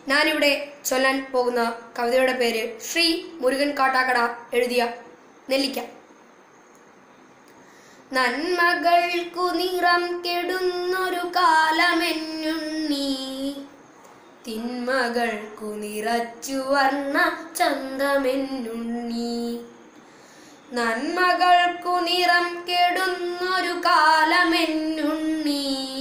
ഞാനിവിടെ ചൊല്ലാൻ പോകുന്ന കവിതയുടെ പേര് ശ്രീ മുരുകൻ കാട്ടാക്കട എഴുതിയ നെല്ലിക്ക നന്മകൾക്കു നിറം കെടുന്നൊരു കാലമെന്നുണ്ണി തിന്മകൾക്കു നിറച്ചു വർണ്ണ ചന്തമെന്നുണ്ണി നന്മകൾക്കു നിറം കെടുന്നൊരു കാലമെന്നുണ്ണി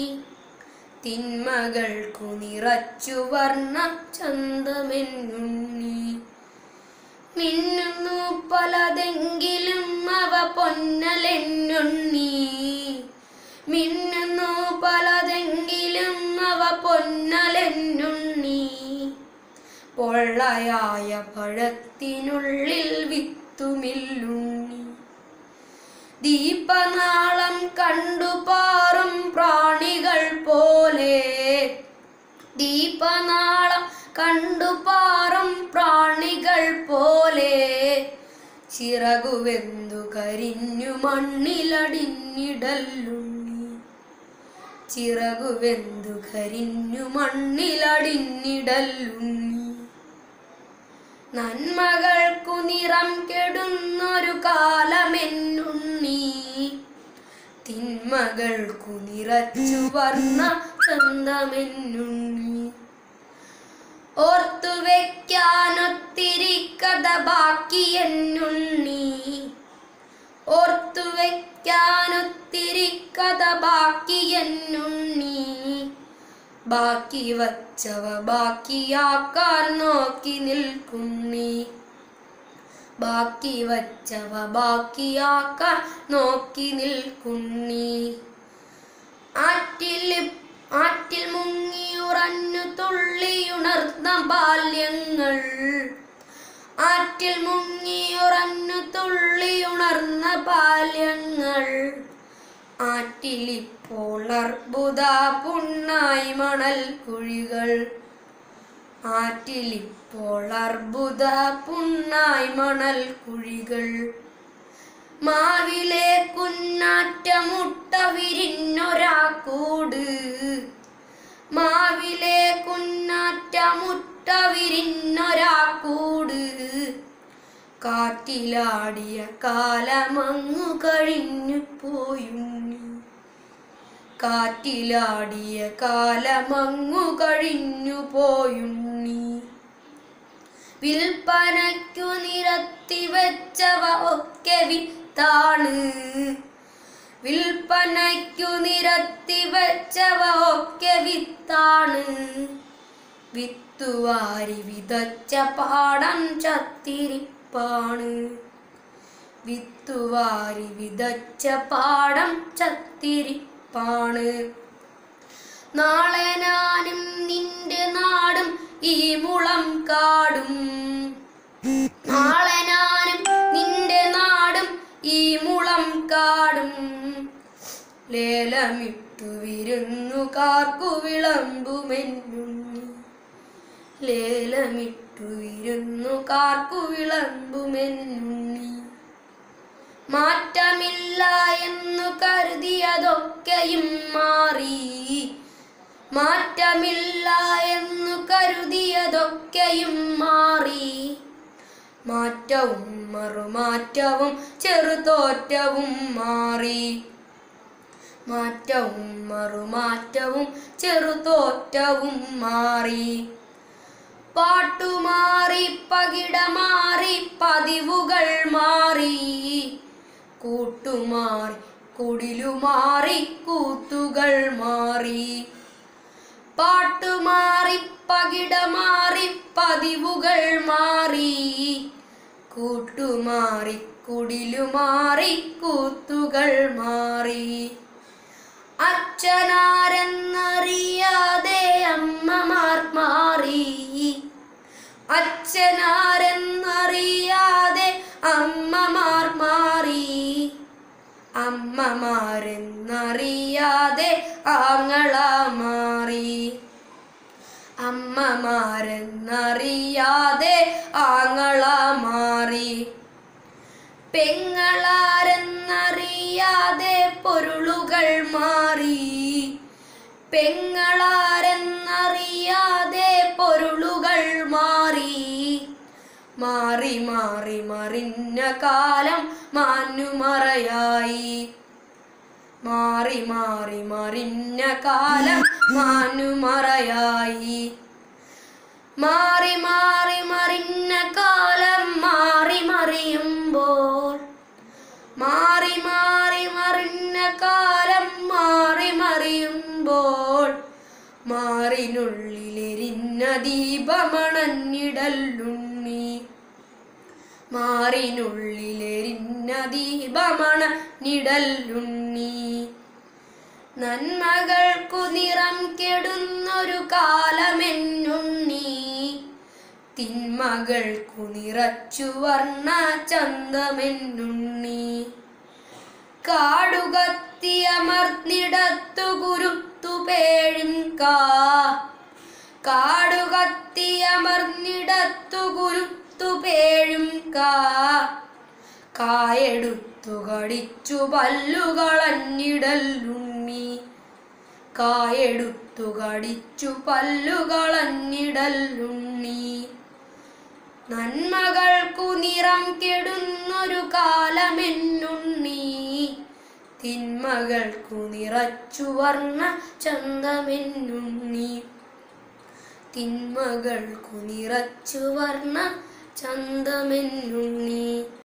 തിന്മകൾക്കു നിറച്ചു വർണ്ണ ചന്തമെന്നുണ്ണി മിന്നുന്നു പലതെങ്കിലും അവ പൊന്നലെന്നുണ്ണി മിന്നുന്നു പലതെങ്കിലും അവ പൊന്നലെന്നുണ്ണി പൊള്ളയായ പഴത്തിനുള്ളിൽ വിത്തുമില്ലുണ്ണി ദീപനാളം കണ്ടു പാറും പ്രാണികൾ പോലെ ദീപനാളം കണ്ടു പാറും പ്രാണികൾ പോലെ ചിറകുവെന്തു കരിഞ്ഞു മണ്ണിലടിഞ്ഞിടല്ലുണ്ണി ചിറകുവെന്തു കരിഞ്ഞു മണ്ണിലടിഞ്ഞിടല്ലുണ്ണി നന്മകൾക്കു നിറം കെടുന്നൊരു കാലമെന്നുണ്ണി തിന്മകൾക്കു നിറച്ചു വർണ്ണ ചന്തമെന്നുണ്ണി ഓർത്തു വെക്കാനൊത്തിരി കഥ ബാക്കിയെന്നുണ്ണി ഓർത്തു വെക്കാനൊത്തിരി കഥ ബാക്കിയെന്നുണ്ണി ബാക്കി വച്ചവ ബാക്കിയാക്കാൻ നോക്കി നിൽക്കുന്നീ ബാക്കി വച്ചവ ബാക്കിയാക്കാൻ നോക്കി നിൽക്കുന്നീ ആറ്റിൽ ആറ്റിൽ മുങ്ങിയുറഞ്ഞു തുള്ളിയുണർന്ന ബാല്യങ്ങൾ ആറ്റിൽ മുങ്ങിയുറഞ്ഞു തുള്ളിയുണർന്ന ബാല്യങ്ങൾ ആറ്റിലിപ്പോൾ അർബുദ പുണ്ണായി മണൽ കുഴികൾ ആറ്റിലിപ്പോൾ അർബുദ പുണ്ണായി മണൽ കുഴികൾ മാവിലെ കുന്നാറ്റ മുട്ട വിരിഞ്ഞൊരാ കൂട് മാവിലെ കുന്നാറ്റ മുട്ട വിരിഞ്ഞൊരാ കൂട് കാറ്റിലാടിയ കാലമങ്ങു കഴിഞ്ഞു പോയുണ്ണി കാറ്റിലാടിയ കാലമങ്ങു കഴിഞ്ഞു പോയുണ്ണി വിൽപ്പനയ്ക്കു നിരത്തി വെച്ചവ ഒക്കെ വിത്താണ് വിൽപ്പനയ്ക്കു നിരത്തി വെച്ചവ ഒക്കെ വിത്താണ് വിത്തുവാരി വിതച്ച പാടം ചത്തിരിപ്പാണ് വിത്തുവാരി വിതച്ച പാടം ചത്തിരിപ്പാണ് നാളെ ഞാനും നിന്റെ നാടും ഈ മുളം കാടും നാളെ ഞാനും നിന്റെ നാടും ഈ മുളം കാടും ലേലമിട്ടു വിരുന്നുകാർക്കു വിളമ്പുമെന്നുണ്ണി ലേലമിട്ടു വിരുന്നുകാർക്കു വിളമ്പുമെന്നുണ്ണി മാറ്റമില്ല എന്നു കരുതിയതൊക്കെയും മാറി മാറ്റമില്ല എന്നു കരുതിയതൊക്കെയും മാറി മാറ്റവും മറുമാറ്റവും ചെറുതോറ്റവും മാറി മാറ്റവും മറുമാറ്റവും ചെറുതോറ്റവും മാറി പാട്ടുമാറി പകിടമാറി പതിവുകൾ മാറി കൂട്ടുമാറി കുടിലുമാറി കൂത്തുകൾ മാറി പാട്ടുമാറി പകിടമാറി പതിവുകൾ മാറി കൂട്ടുമാറി കുടിലുമാറി കൂത്തുകൾ മാറി അച്ഛനാരെന്നറിയാതെ അമ്മമാർ മാറി അച്ഛനാരെന്നറിയാതെ അമ്മമാർ മാറി അമ്മമാരെന്നറിയാതെ ആങ്ങള മാറി അമ്മമാരെന്നറിയാതെ ആങ്ങള മാറി പെങ്ങളാരെന്നറിയാതെ പൊരുളുകൾ മാറി പെങ്ങളാരെന്നറിയാതെ പൊരുളുകൾ മാറി മാറി മറിഞ്ഞ കാലം മാനുമറയായി മാറി മാറി മറിഞ്ഞ കാലം മാനുമറയായി മാറി മാറി മറിഞ്ഞ കാലം മാറി മറിയുമ്പോൾ മാറി മാറി മറിഞ്ഞ കാലം മാറി മറിയുമ്പോൾ മാറിനുള്ളിലെരിഞ്ഞ ദീപമണഞ്ഞിടല്ലുണ്ണി മാറിനുള്ളിലെരിഞ്ഞ ദീപമണഞ്ഞിടല്ലുണ്ണി നന്മകൾക്കു നിറം കെടുന്നൊരു കാലമെന്നുണ്ണി തിന്മകൾക്കു നിറച്ചു വർണ്ണ ചന്തമെന്നുണ്ണി കാടുകത്തിയമർന്നിടത്തു കുരുത്തു പേഴും കാ കാടുകത്തിയമർന്നിടത്തു കുരുത്തു പേഴും കാ കായെടുത്തു കടിച്ചു പല്ലുകളഞ്ഞിടല്ലുണ്ണി കായെടുത്തു കടിച്ചു പല്ലുകളഞ്ഞിടല്ലുണ്ണി നന്മകൾക്കു നിറം കെടുന്നൊരു കാലമെന്നുണ്ണി തിന്മകൾക്കു നിറച്ചു വർണ്ണ ചന്തമെന്നുണ്ണി തിന്മകൾക്കു നിറച്ചു വർണ്ണ ചന്തമെന്നുണ്ണി